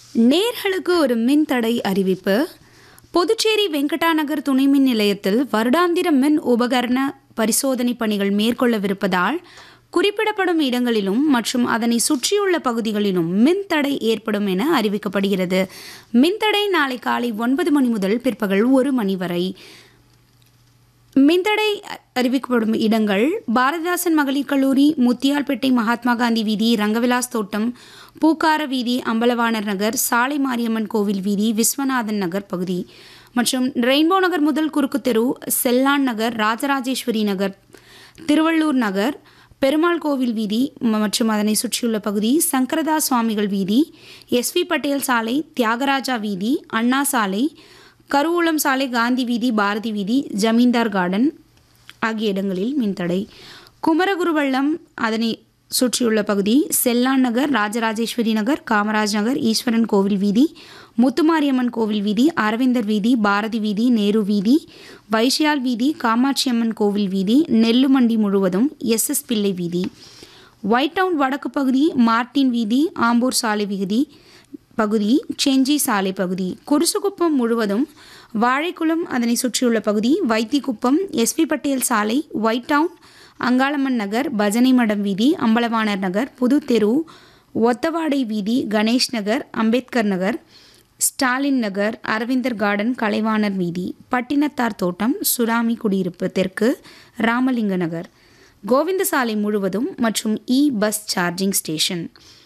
நேர்களுக்கு ஒரு மின்தடை அறிவிப்பு புதுச்சேரி வெங்கடா நகர் துணை மின் நிலையத்தில் வருடாந்திர மின் உபகரண பரிசோதனை பணிகள் மேற்கொள்ளவிருப்பதால் குறிப்பிடப்படும் இடங்களிலும் மற்றும் அதனை சுற்றியுள்ள பகுதிகளிலும் மின்தடை ஏற்படும் என அறிவிக்கப்படுகிறது மின்தடை நாளை காலை ஒன்பது மணி முதல் பிற்பகல் ஒரு மணி வரை மின்தடை அறிவிக்கப்படும் இடங்கள் பாரதிதாசன் மகளிர் கல்லூரி முத்தியால்பேட்டை மகாத்மா காந்தி வீதி ரங்கவிலாஸ் தோட்டம் பூக்கார வீதி அம்பலவாணர் நகர் சாலை மாரியம்மன் கோவில் வீதி விஸ்வநாதன் நகர் பகுதி மற்றும் ரெயின்போ நகர் முதல் குறுக்கு தெரு செல்லான் நகர் ராஜராஜேஸ்வரி நகர் திருவள்ளூர் நகர் பெருமாள் கோவில் வீதி மற்றும் அதனை சுற்றியுள்ள பகுதி சங்கரதாஸ் சுவாமிகள் வீதி எஸ்வி பட்டேல் சாலை தியாகராஜா வீதி அண்ணா சாலை கருவூலம் சாலை காந்தி வீதி பாரதி வீதி ஜமீன்தார் கார்டன் ஆகிய இடங்களில் மின்தடை குமரகுருவள்ளம் அதனை சுற்றியுள்ள பகுதி செல்லான் நகர் ராஜராஜேஸ்வரி நகர் காமராஜ் நகர் ஈஸ்வரன் கோவில் வீதி முத்துமாரியம்மன் கோவில் வீதி அரவிந்தர் வீதி பாரதி வீதி நேரு வீதி வைஷ்யால் வீதி காமாட்சியம்மன் கோவில் வீதி நெல்லுமண்டி முழுவதும் எஸ் எஸ் பிள்ளை வீதி ஒயிட் டவுன் வடக்கு பகுதி மார்டின் வீதி ஆம்பூர் சாலை வீதி பகுதி செஞ்சி சாலை பகுதி குருசுகுப்பம் முழுவதும் வாழைக்குளம் அதனை சுற்றியுள்ள பகுதி வைத்திக்குப்பம் எஸ்பி பட்டேல் சாலை ஒயிட் டவுன் அங்காளம்மன் நகர் பஜனை மடம் வீதி அம்பலவாணர் நகர் புது தெரு ஒத்தவாடை வீதி கணேஷ் நகர் அம்பேத்கர் நகர் ஸ்டாலின் நகர் அரவிந்தர் கார்டன் கலைவாணர் வீதி பட்டினத்தார் தோட்டம் சுராமி குடியிருப்பு தெற்கு ராமலிங்க நகர் கோவிந்த சாலை முழுவதும் மற்றும் இ பஸ் சார்ஜிங் ஸ்டேஷன்